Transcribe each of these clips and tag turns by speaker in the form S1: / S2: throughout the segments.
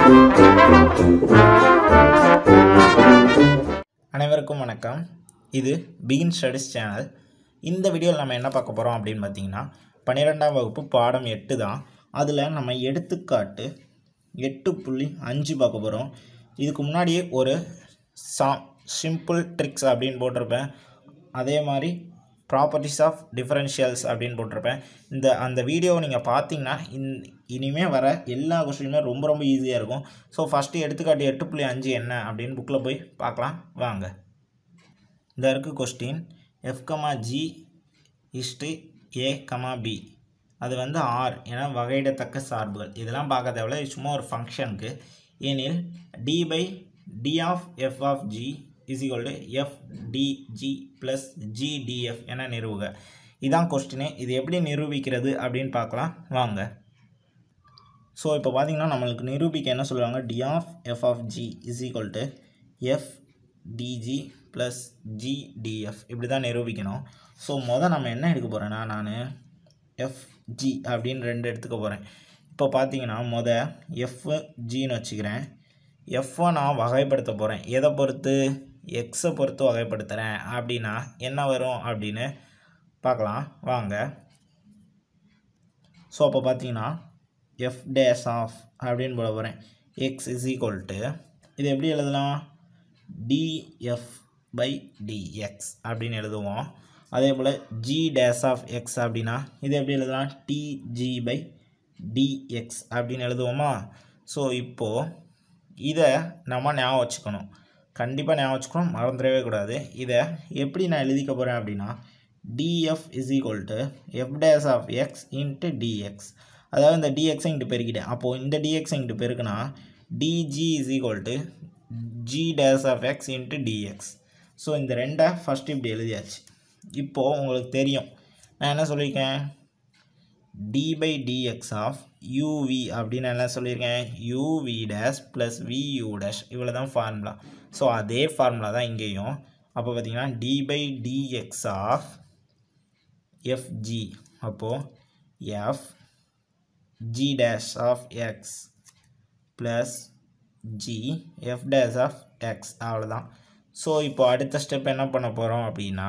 S1: அனைவருக்கும் வணக்கம் இது பிகின் ஸ்டடிஸ் சேனல் இந்த வீடியோவில் நம்ம என்ன பார்க்க போகிறோம் அப்படின்னு பார்த்தீங்கன்னா பன்னிரெண்டாம் வகுப்பு பாடம் எட்டு தான் அதில் நம்ம எடுத்துக்காட்டு எட்டு புள்ளி அஞ்சு பார்க்க போகிறோம் இதுக்கு முன்னாடியே ஒரு சா சிம்பிள் ட்ரிக்ஸ் அப்படின்னு போட்டிருப்பேன் அதே மாதிரி ப்ராப்பர்ட்டிஸ் ஆஃப் டிஃபரன்ஷியல்ஸ் அப்படின்னு போட்டிருப்பேன் இந்த அந்த வீடியோவை நீங்கள் பார்த்தீங்கன்னா இன் இனிமேல் வர எல்லா கொஸ்டினுமே ரொம்ப ரொம்ப ஈஸியாக இருக்கும் ஸோ ஃபஸ்ட்டு எடுத்துக்காட்டு எட்டு புள்ளி அஞ்சு என்ன அப்படின்னு புக்கில் போய் பார்க்கலாம் வாங்க இந்த இருக்குது question F comma G is A comma B அது வந்து ஆர் என வகையிடத்தக்க சார்புகள் இதெல்லாம் பார்க்க தேவையில்ல இது சும்மா ஒரு ஃபங்க்ஷனுக்கு எனில் d by d of f of g is equal to f dg plus gdf என நிறுவுக இதான் கொஸ்டினு இது எப்படி நிரூபிக்கிறது அப்படின்னு பார்க்கலாம் வாங்க ஸோ இப்போ பார்த்தீங்கன்னா நம்மளுக்கு நிரூபிக்க என்ன சொல்லுவாங்க d of f of g is equal to f dg plus gdf இப்படி தான் நிரூபிக்கணும் ஸோ மொதல் நம்ம என்ன எடுக்க போகிறேன்னா நான் எஃப்ஜி அப்படின்னு ரெண்டு எடுத்துக்க போகிறேன் இப்போ பார்த்தீங்கன்னா மொதல் எஃப் ஜின்னு வச்சுக்கிறேன் எஃப்ஐ நான் வகைப்படுத்த போகிறேன் எதை பொறுத்து எக்ஸை பொறுத்து வகைப்படுத்துகிறேன் அப்படின்னா என்ன வரும் அப்படின்னு பார்க்கலாம் வாங்க ஸோ அப்போ பார்த்தீங்கன்னா எஃப் டேஸ் ஆஃப் அப்படின்னு போட போகிறேன் எக்ஸ் இஸ் ஈக்குவல் டு இது எப்படி எழுதலாம் டிஎஃப் பை டிஎக்ஸ் அப்படின்னு எழுதுவோம் அதே போல் ஜி டேஸ் ஆஃப் எக்ஸ் அப்படின்னா இது எப்படி எழுதலாம் டிஜி பை டிஎக்ஸ் அப்படின்னு எழுதுவோமா ஸோ இப்போது இதை நம்ம ஞாபகம் வச்சுக்கணும் கண்டிப்பாக ஞாபகம் வச்சுக்கணும் மறந்துடவே கூடாது இதை எப்படி நான் எழுதிக்க போகிறேன் அப்படின்னா df is equal to f dash of x into dx அதாவது இந்த டிஎக்ஸை இங்கிட்டு பெருக்கிட்டேன் அப்போது இந்த டிஎக்ஸை இங்கிட்டு பெருக்குனா dg is equal to g dash of x into dx so இந்த ரெண்டை ஃபஸ்ட்டு இப்படி எழுதியாச்சு இப்போது உங்களுக்கு தெரியும் நான் என்ன சொல்லியிருக்கேன் d by dx of uv அப்படின்னு என்ன சொல்லியிருக்கேன் uv dash plus vu dash இவ்வளோ தான் ஃபார்முலா ஸோ அதே ஃபார்முலா தான் இங்கேயும் அப்போ பார்த்தீங்கன்னா d by dx of fg அப்போது f g dash of x plus g f dash of x அவ்வளோதான் ஸோ இப்போ அடுத்த ஸ்டெப் என்ன பண்ண போகிறோம் அப்படின்னா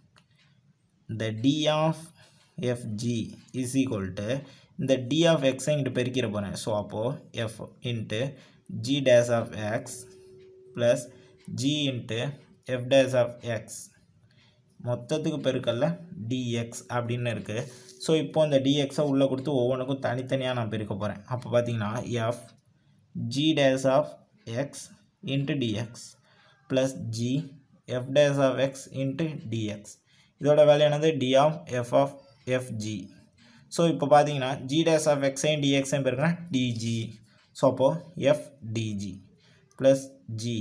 S1: இந்த d of fg is equal to இந்த டி ஆஃப் எக்ஸை இங்கிட்டு பெருக்கிற போகிறேன் ஸோ அப்போது f into g dash of x plus g into f dash of x மொத்தத்துக்கு பெருக்கல்ல டிஎக்ஸ் அப்படின்னு இருக்குது ஸோ இப்போ இந்த டிஎக்ஸை உள்ளே கொடுத்து ஒவ்வொன்றுக்கும் தனித்தனியாக நான் பெருக்க போகிறேன் அப்போ பார்த்தீங்கன்னா f g dash of x into dx plus g f dash of x into dx இதோட வேலை என்னது d of f of fg so இப்போ பார்த்தீங்கன்னா ஜி டேஸ் ஆஃப் எக்ஸையும் டிஎக்ஸையும் பெருக்கினா டிஜி ஸோ அப்போது f dg plus g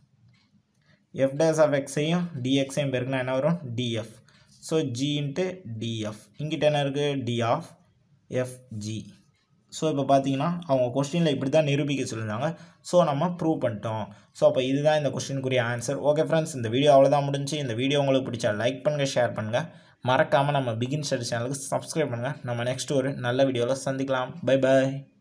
S1: f dash of எக்ஸையும் டிஎக்ஸையும் பெருக்கினா என்ன வரும் df so g into df இங்கிட்ட என்ன இருக்குது டி ஆஃப் எஃப்ஜி ஸோ இப்போ பார்த்தீங்கன்னா அவங்க கொஸ்டினில் இப்படி தான் நிரூபிக்க சொல்லியிருந்தாங்க ஸோ நம்ம ப்ரூவ் பண்ணிட்டோம் ஸோ அப்போ இதுதான் இந்த கொஸ்டினுக்குரிய ஆன்சர் ஓகே ஃப்ரெண்ட்ஸ் இந்த வீடியோ அவ்வளோதான் முடிஞ்சு இந்த வீடியோ உங்களுக்கு பிடிச்சா லைக் பண்ணுங்கள் ஷேர் பண்ணுங்கள் மறக்காமல் நம்ம பிகின் ஸ்டடி சேனலுக்கு சப்ஸ்கிரைப் பண்ணுங்கள் நம்ம நெக்ஸ்ட் ஒரு நல்ல வீடியோவில் சந்திக்கலாம் பை பாய்